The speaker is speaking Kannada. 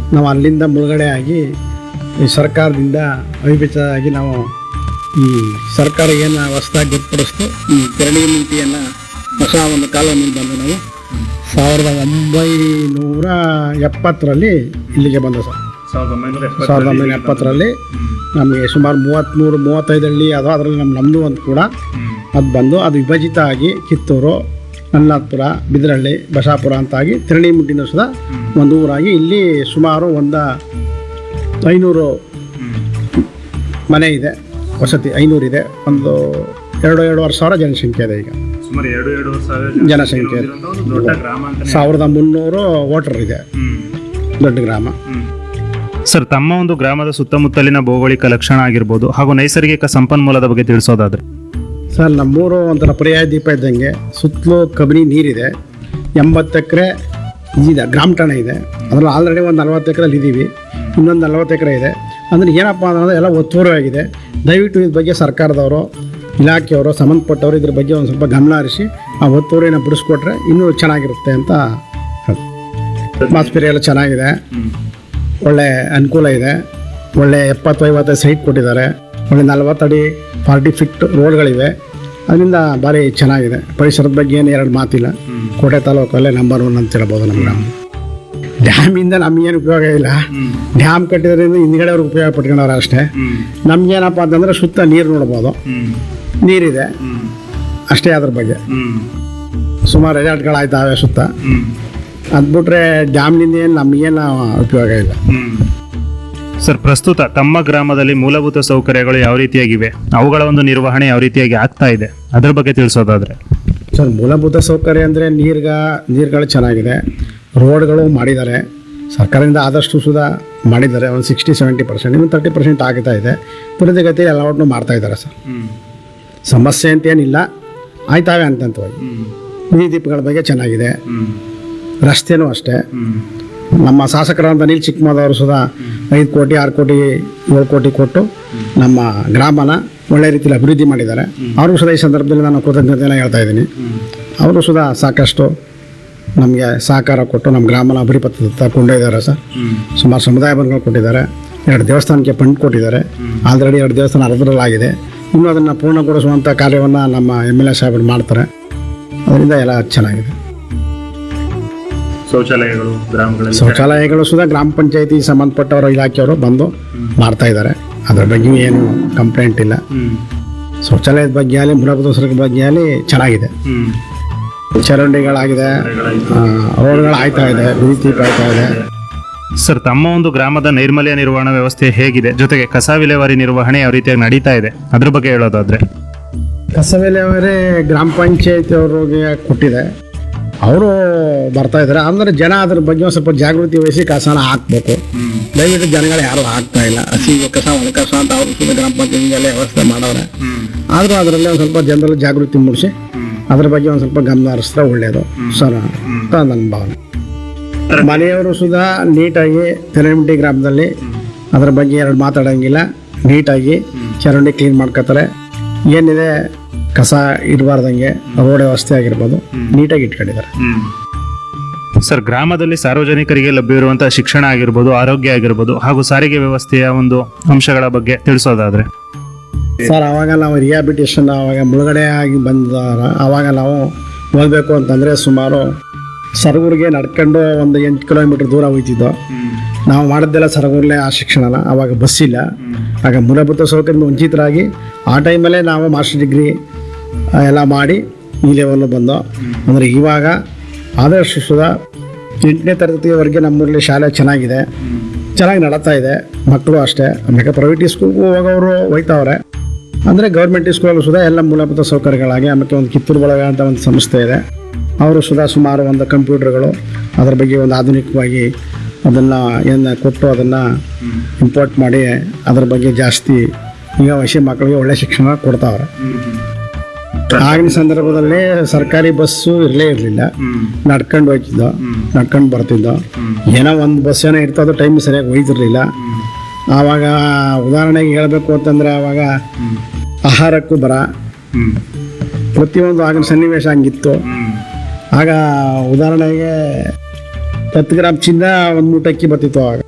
ನಾವು ಅಲ್ಲಿಂದ ಮುಳುಗಡೆ ಆಗಿ ಈ ಸರ್ಕಾರದಿಂದ ಅವಿಭಜಿತರಾಗಿ ನಾವು ಈ ಸರ್ಕಾರ ಏನು ಹೊಸದಾಗಿ ಗೊತ್ತುಪಡಿಸ್ತು ಈ ತೆರಳಿ ನೀತಿಯನ್ನು ಹೊಸ ಒಂದು ಕಾಲೋನಿಗೆ ಬಂದು ನಾವು ಸಾವಿರದ ಒಂಬೈನೂರ ಎಪ್ಪತ್ತರಲ್ಲಿ ಇಲ್ಲಿಗೆ ಬಂದ ಸರ್ ಸಾವಿರದ ಒಂಬೈನೂರ ಸಾವಿರದ ಒಂಬೈನೂರ ಎಪ್ಪತ್ತರಲ್ಲಿ ನಮಗೆ ಸುಮಾರು ಮೂವತ್ತ್ಮೂರು ಮೂವತ್ತೈದು ಹಳ್ಳಿ ಅದು ಅದರಲ್ಲಿ ನಮ್ಮ ನಮ್ಮದು ಒಂದು ಕೂಡ ಅದು ಬಂದು ಅದು ವಿಭಜಿತ ಆಗಿ ಕಿತ್ತೂರು ನಲ್ಲಾಪುರ ಬಿದರಳ್ಳಿ ಬಸಾಪುರ ಅಂತ ಆಗಿ ತಿರಣಿ ಮುಟ್ಟಿನ ಸುದ ಒಂದು ಊರಾಗಿ ಇಲ್ಲಿ ಸುಮಾರು ಒಂದು ಐನೂರು ಮನೆ ಇದೆ ವಸತಿ ಐನೂರಿದೆ ಒಂದು ಎರಡು ಎರಡೂವರೆ ಸಾವಿರ ಜನಸಂಖ್ಯೆ ಇದೆ ಈಗ ಸುಮಾರು ಎರಡು ಎರಡು ಸಾವಿರ ಜನಸಂಖ್ಯೆ ಇದೆ. ಇರುವಂತ ಒಂದು ದೊಡ್ಡ ಗ್ರಾಮ ಅಂತ ಸಾವಿರದ ಮುನ್ನೂರು ವೋಟರ್ ಇದೆ ದೊಡ್ಡ ಗ್ರಾಮ ಸರ್ ತಮ್ಮ ಒಂದು ಗ್ರಾಮದ ಸುತ್ತಮುತ್ತಲಿನ ಭೌಗೋಳಿಕ ಲಕ್ಷಣ ಆಗಿರ್ಬೋದು ಹಾಗೂ ನೈಸರ್ಗಿಕ ಸಂಪನ್ಮೂಲದ ಬಗ್ಗೆ ತಿಳಿಸೋದಾದ್ರೆ ಸರ್ ನಮ್ಮೂರು ಒಂಥರ ಪರ್ಯಾಯ ದೀಪ ಇದ್ದಂಗೆ ಸುತ್ತಲೂ ಕಬಿನಿ ನೀರಿದೆ ಎಂಬತ್ತು ಎಕರೆ ಇದೆ ಗ್ರಾಮ ಠಾಣ ಇದೆ ಅದರಲ್ಲಿ ಆಲ್ರೆಡಿ ಒಂದು ನಲ್ವತ್ತು ಎಕರೆಲ್ಲಿ ಇದ್ದೀವಿ ಇನ್ನೊಂದು ನಲ್ವತ್ತು ಎಕರೆ ಇದೆ ಅಂದರೆ ಏನಪ್ಪ ಅಂದ್ರೆ ಎಲ್ಲ ಒತ್ತುವರಿ ಆಗಿದೆ ದಯವಿಟ್ಟು ಇದ್ರ ಬಗ್ಗೆ ಸರ್ಕಾರದವರು ಇಲಾಖೆಯವರು ಸಂಬಂಧಪಟ್ಟವರು ಇದ್ರ ಬಗ್ಗೆ ಒಂದು ಸ್ವಲ್ಪ ಗಮನ ಹರಿಸಿ ಆ ಒತ್ತುವರಿನ ಬಿಡಿಸ್ಕೊಟ್ರೆ ಇನ್ನೂ ಚೆನ್ನಾಗಿರುತ್ತೆ ಅಂತ ಅಟ್ಮಾಸ್ಫಿಯರ್ ಎಲ್ಲ ಚೆನ್ನಾಗಿದೆ ಒಳ್ಳೆ ಅನುಕೂಲ ಇದೆ ಒಳ್ಳೆ ಎಪ್ಪತ್ತು ಐವತ್ತೈದು ಸೈಟ್ ಕೊಟ್ಟಿದ್ದಾರೆ ಒಳ್ಳೆ ನಲ್ವತ್ತಡಿ ಫಾರ್ಟಿ ಫಿಟ್ ರೋಡ್ಗಳಿವೆ ಅದರಿಂದ ಭಾರಿ ಚೆನ್ನಾಗಿದೆ ಪರಿಸರದ ಬಗ್ಗೆ ಏನು ಎರಡು ಮಾತಿಲ್ಲ ಕೋಟೆ ತಾಲೂಕಲ್ಲೇ ನಂಬರ್ ಒನ್ ಅಂತ ಹೇಳ್ಬೋದು ನಮ್ಮ ಗ್ರಾಮ ಡ್ಯಾಮಿಂದ ನಮಗೇನು ಉಪಯೋಗ ಇಲ್ಲ ಡ್ಯಾಮ್ ಕಟ್ಟಿದ್ರಿಂದ ಹಿಂದ್ಗಡೆ ಅವ್ರಿಗೆ ಉಪಯೋಗ ಪಟ್ಕೊಂಡವ್ರೆ ಅಷ್ಟೇ ನಮ್ಗೇನಪ್ಪ ಅಂತಂದರೆ ಸುತ್ತ ನೀರು ನೋಡ್ಬೋದು ನೀರಿದೆ ಅಷ್ಟೇ ಅದ್ರ ಬಗ್ಗೆ ಸುಮಾರು ರೆಸಾರ್ಟ್ಗಳಾಯ್ತಾವೆ ಸುತ್ತ ಅದು ಬಿಟ್ರೆ ಡ್ಯಾಮ್ನಿಂದ ಏನು ನಮಗೇನು ಉಪಯೋಗ ಇಲ್ಲ ಸರ್ ಪ್ರಸ್ತುತ ತಮ್ಮ ಗ್ರಾಮದಲ್ಲಿ ಮೂಲಭೂತ ಸೌಕರ್ಯಗಳು ಯಾವ ರೀತಿಯಾಗಿವೆ ಅವುಗಳ ಒಂದು ನಿರ್ವಹಣೆ ಯಾವ ರೀತಿಯಾಗಿ ಆಗ್ತಾ ಇದೆ ಅದ್ರ ಬಗ್ಗೆ ತಿಳಿಸೋದಾದ್ರೆ ಸರ್ ಮೂಲಭೂತ ಸೌಕರ್ಯ ಅಂದರೆ ನೀರ್ಗ ನೀರುಗಳು ಚೆನ್ನಾಗಿದೆ ರೋಡ್ಗಳು ಮಾಡಿದ್ದಾರೆ ಸರ್ಕಾರದಿಂದ ಆದಷ್ಟು ಸುಧಾ ಮಾಡಿದ್ದಾರೆ ಒಂದು ಸಿಕ್ಸ್ಟಿ ಸೆವೆಂಟಿ ಪರ್ಸೆಂಟ್ ಇನ್ನು ತರ್ಟಿ ಪರ್ಸೆಂಟ್ ಆಗ್ತಾ ಇದೆ ತ್ವರಿತಗತಿ ಎಲ್ಲವನ್ನೂ ಮಾಡ್ತಾ ಇದ್ದಾರೆ ಸರ್ ಸಮಸ್ಯೆ ಅಂತ ಏನಿಲ್ಲ ಆಯ್ತಾವೆ ಅಂತಂತವಾಗಿ ಬೀದಿ ದೀಪಗಳ ಬಗ್ಗೆ ಚೆನ್ನಾಗಿದೆ ರಸ್ತೆನೂ ಅಷ್ಟೇ ನಮ್ಮ ಶಾಸಕರಾದ ಅನಿಲ್ ಚಿಕ್ಕಮದವರು ಸುಧಾ ಐದು ಕೋಟಿ ಆರು ಕೋಟಿ ಏಳು ಕೋಟಿ ಕೊಟ್ಟು ನಮ್ಮ ಗ್ರಾಮನ ಒಳ್ಳೆ ರೀತಿಯಲ್ಲಿ ಅಭಿವೃದ್ಧಿ ಮಾಡಿದ್ದಾರೆ ಅವ್ರಿಗೂ ಸುಧಾ ಈ ಸಂದರ್ಭದಲ್ಲಿ ನಾನು ಕೃತಜ್ಞತೆಯನ್ನು ಹೇಳ್ತಾ ಇದ್ದೀನಿ ಅವರು ಸುಧಾ ಸಾಕಷ್ಟು ನಮಗೆ ಸಹಕಾರ ಕೊಟ್ಟು ನಮ್ಮ ಗ್ರಾಮನ ಅಭಿವೃದ್ಧಿ ಕೊಂಡೊಯ್ದಾರೆ ಸರ್ ಸುಮಾರು ಸಮುದಾಯ ಭವನಗಳು ಕೊಟ್ಟಿದ್ದಾರೆ ಎರಡು ದೇವಸ್ಥಾನಕ್ಕೆ ಫಂಡ್ ಕೊಟ್ಟಿದ್ದಾರೆ ಆಲ್ರೆಡಿ ಎರಡು ದೇವಸ್ಥಾನ ಅರ್ಧದಲ್ಲಾಗಿದೆ ಇನ್ನೂ ಅದನ್ನು ಪೂರ್ಣಗೊಳಿಸುವಂಥ ಕಾರ್ಯವನ್ನು ನಮ್ಮ ಎಮ್ ಎಲ್ ಎ ಸಾಹೇಬರು ಮಾಡ್ತಾರೆ ಅದರಿಂದ ಎಲ್ಲ ಚೆನ್ನಾಗಿದೆ ಶೌಚಾಲಯಗಳು ಗ್ರಾಮಗಳಲ್ಲಿ ಶೌಚಾಲಯಗಳು ಸುಧಾ ಗ್ರಾಮ ಪಂಚಾಯತಿ ಸಂಬಂಧಪಟ್ಟವರ ಇಲಾಖೆಯವರು ಬಂದು ಮಾಡ್ತಾ ಇದ್ದಾರೆ ಅದ್ರ ಬಗ್ಗೆ ಏನು ಕಂಪ್ಲೇಂಟ್ ಇಲ್ಲ ಶೌಚಾಲಯದ ಬಗ್ಗೆ ಆಗಲಿ ಮೂಲಭೂತ ಸರಕು ಬಗ್ಗೆ ಆಗಲಿ ಚೆನ್ನಾಗಿದೆ ಚರಂಡಿಗಳಾಗಿದೆ ಆ, ರೋಡ್ಗಳು ಆಯ್ತಾ ಇದೆ ಬೀದಿ ದೀಪ ಆಯ್ತಾ ಇದೆ ಸರ್ ತಮ್ಮ ಒಂದು ಗ್ರಾಮದ ನೈರ್ಮಲ್ಯ ನಿರ್ವಹಣಾ ವ್ಯವಸ್ಥೆ ಹೇಗಿದೆ ಜೊತೆಗೆ ಕಸ ವಿಲೇವಾರಿ ನಿರ್ವಹಣೆ ಯಾವ ರೀತಿಯಾಗಿ ನಡೀತಾ ಇದೆ ಅದ್ರ ಬಗ್ಗೆ ಹೇಳೋದಾದ್ರೆ ಕಸ ವಿಲೇವಾರಿ ಗ್ರಾಮ ಪಂಚಾಯತಿ ಅವ್ರಿಗೆ ಕೊಟ್ಟಿದೆ ಅವರು ಬರ್ತಾ ಇದ್ದಾರೆ ಅಂದ್ರೆ ಜನ ಅದ್ರ ಬಗ್ಗೆ ಒಂದು ಸ್ವಲ್ಪ ಜಾಗೃತಿ ವಹಿಸಿ ಕಸನ ಹಾಕ್ಬೇಕು ದಯವಿಟ್ಟು ಜನಗಳು ಯಾರು ಹಾಕ್ತಾ ಇಲ್ಲ ಹಸಿ ಕಸ ಒಣ ಕಸ ಅಂತ ಅವರು ಸುಮ್ಮನೆ ಗ್ರಾಮ ಪಂಚಾಯತಿಗೆಲ್ಲ ವ್ಯವಸ್ಥೆ ಮಾಡವ್ರೆ ಆದರೂ ಅದರಲ್ಲಿ ಒಂದು ಸ್ವಲ್ಪ ಜನರಲ್ಲಿ ಜಾಗೃತಿ ಮೂಡಿಸಿ ಅದ್ರ ಬಗ್ಗೆ ಒಂದು ಸ್ವಲ್ಪ ಗಮನ ಹರಿಸಿದ್ರೆ ಒಳ್ಳೆಯದು ಸರ್ ಅಂತ ನನ್ನ ಭಾವನೆ ಮನೆಯವರು ಸುಧಾ ನೀಟಾಗಿ ತೆರಮಿಟಿ ಗ್ರಾಮದಲ್ಲಿ ಅದ್ರ ಬಗ್ಗೆ ಎರಡು ಮಾತಾಡೋಂಗಿಲ್ಲ ನೀಟಾಗಿ ಚರಂಡಿ ಕ್ಲೀನ್ ಮಾಡ್ಕೋತಾರೆ ಏನಿದೆ ಕಸ ಇರಬಾರ್ದಂಗೆ ರೋಡ್ ವ್ಯವಸ್ಥೆ ಆಗಿರ್ಬೋದು ನೀಟಾಗಿ ಇಟ್ಕೊಂಡಿದ್ದಾರೆ ಸರ್ ಗ್ರಾಮದಲ್ಲಿ ಸಾರ್ವಜನಿಕರಿಗೆ ಲಭ್ಯವಿರುವಂತಹ ಶಿಕ್ಷಣ ಆಗಿರ್ಬೋದು ಆರೋಗ್ಯ ಆಗಿರ್ಬೋದು ಹಾಗೂ ಸಾರಿಗೆ ವ್ಯವಸ್ಥೆಯ ಒಂದು ಅಂಶಗಳ ಬಗ್ಗೆ ತಿಳಿಸೋದಾದ್ರೆ ಸರ್ ಆವಾಗ ನಾವು ರಿಹಾಬಿಟೇಷನ್ ಆವಾಗ ಮುಳುಗಡೆ ಆಗಿ ಬಂದಾರ ಆವಾಗ ನಾವು ಹೋಗ್ಬೇಕು ಅಂತಂದರೆ ಸುಮಾರು ಸರಗೂರಿಗೆ ನಡ್ಕೊಂಡು ಒಂದು ಎಂಟು ಕಿಲೋಮೀಟ್ರ್ ದೂರ ಹೋಗ್ತಿದ್ದೋ ನಾವು ಮಾಡಿದ್ದೆಲ್ಲ ಸರಗೂರಲ್ಲೇ ಆ ಶಿಕ್ಷಣನ ಆವಾಗ ಬಸ್ ಇಲ್ಲ ಆಗ ಮೂಲಭೂತ ಸೌಕರ್ಯದಿಂದ ವಂಚಿತರಾಗಿ ಆ ಟೈಮಲ್ಲೇ ನಾವು ಮಾಸ್ಟರ್ ಡಿಗ್ರಿ ಆ, ಎಲ್ಲ ಮಾಡಿ ಈ ಲೆವೆಲ್ಲು ಬಂದೋ ಅಂದರೆ ಇವಾಗ ಆದಷ್ಟು ಸುಧಾ ಎಂಟನೇ ತರಗತಿವರೆಗೆ ನಮ್ಮೂರಲ್ಲಿ ಶಾಲೆ ಚೆನ್ನಾಗಿದೆ ಚೆನ್ನಾಗಿ ನಡೀತಾ ಇದೆ ಮಕ್ಕಳು ಅಷ್ಟೇ ಆಮೇಲೆ ಪ್ರೈವೇಟ್ ಸ್ಕೂಲ್ಗೂ ಹೋಗೋರು ಹೋಯ್ತಾವ್ರೆ ಅಂದರೆ ಗೌರ್ಮೆಂಟ್ ಸ್ಕೂಲಲ್ಲೂ ಸುಧಾ ಎಲ್ಲ ಮೂಲಭೂತ ಸೌಕರ್ಯಗಳಾಗಿ ಆಮೇಲೆ ಒಂದು ಕಿತ್ತೂರು ಬಳಗ ಅಂತ ಒಂದು ಸಂಸ್ಥೆ ಇದೆ ಅವರು ಸುಧಾ ಸುಮಾರು ಒಂದು ಕಂಪ್ಯೂಟರ್ಗಳು ಅದರ ಬಗ್ಗೆ ಒಂದು ಆಧುನಿಕವಾಗಿ ಅದನ್ನು ಏನು ಕೊಟ್ಟು ಅದನ್ನು ಇಂಪೋರ್ಟ್ ಮಾಡಿ ಅದರ ಬಗ್ಗೆ ಜಾಸ್ತಿ ಈಗ ವಯಸ್ಸಿನ ಮಕ್ಕಳಿಗೆ ಒಳ್ಳೆ ಶಿಕ್ಷಣ ಕೊಡ್ತಾವ್ರೆ ಆಗಿನ ಸಂದರ್ಭದಲ್ಲಿ ಸರ್ಕಾರಿ ಬಸ್ಸು ಇರಲೇ ಇರಲಿಲ್ಲ ನಡ್ಕೊಂಡು ಹೋಗ್ತಿದ್ದೋ ನಡ್ಕೊಂಡು ಬರ್ತಿದ್ದೋ ಏನೋ ಒಂದು ಬಸ್ ಏನೋ ಇರ್ತದೋ ಟೈಮ್ ಸರಿಯಾಗಿ ಒಯ್ತಿರ್ಲಿಲ್ಲ ಆವಾಗ ಉದಾಹರಣೆಗೆ ಹೇಳಬೇಕು ಅಂತಂದರೆ ಆವಾಗ ಆಹಾರಕ್ಕೂ ಬರ ಪ್ರತಿಯೊಂದು ಆಗಿನ ಸನ್ನಿವೇಶ ಹಂಗಿತ್ತು ಆಗ ಉದಾಹರಣೆಗೆ ಹತ್ತು ಗ್ರಾಮ್ ಚಿನ್ನ ಒಂದು ಮೂಟೆ ಅಕ್ಕಿ ಬರ್ತಿತ್ತು ಆವಾಗ